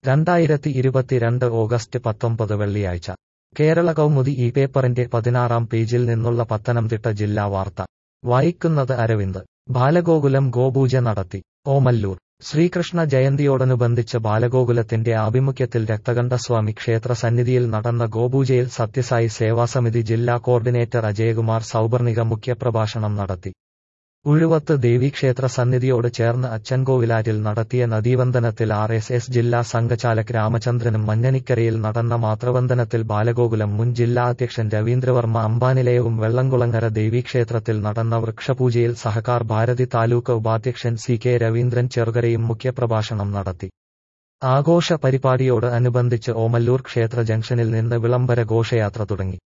രണ്ടായിരത്തി ഇരുപത്തിരണ്ട് ഓഗസ്റ്റ് പത്തൊമ്പത് വെള്ളിയാഴ്ച കേരള കൗമുദി ഈ പേപ്പറിന്റെ പതിനാറാം പേജിൽ നിന്നുള്ള പത്തനംതിട്ട ജില്ലാ വാർത്ത വായിക്കുന്നത് അരവിന്ദ് ബാലഗോകുലം ഗോപൂജ നടത്തി ഓമല്ലൂർ ശ്രീകൃഷ്ണ ജയന്തിയോടനുബന്ധിച്ച് ബാലഗോകുലത്തിന്റെ ആഭിമുഖ്യത്തിൽ രക്തകണ്ഠസ്വാമി ക്ഷേത്ര സന്നിധിയിൽ നടന്ന ഗോപൂജയിൽ സത്യസായി സേവാസമിതി ജില്ലാ കോർഡിനേറ്റർ അജയകുമാർ സൗപർണിക മുഖ്യപ്രഭാഷണം നടത്തി ഉഴുവത്ത് ദേവീക്ഷേത്ര സന്നിധിയോട് ചേർന്ന് അച്ചൻകോവിലാറ്റിൽ നടത്തിയ നദീവന്ദനത്തിൽ ആർ എസ് എസ് ജില്ലാ സംഘചാലക് രാമചന്ദ്രനും മഞ്ഞനിക്കരയിൽ നടന്ന മാതൃവന്ദനത്തിൽ ബാലഗോകുലം മുൻ ജില്ലാ അധ്യക്ഷൻ രവീന്ദ്രവർമ്മ അമ്പാനിലയവും വെള്ളംകുളങ്ങര ദേവീക്ഷേത്രത്തിൽ നടന്ന വൃക്ഷപൂജയിൽ സഹകാർ ഭാരതി താലൂക്ക് ഉപാധ്യക്ഷൻ സി കെ രവീന്ദ്രൻ ചെറുകരയും മുഖ്യപ്രഭാഷണം നടത്തി ആഘോഷ പരിപാടിയോട് അനുബന്ധിച്ച് ഓമല്ലൂർ ക്ഷേത്ര ജംഗ്ഷനിൽ നിന്ന് വിളംബര ഘോഷയാത്ര തുടങ്ങി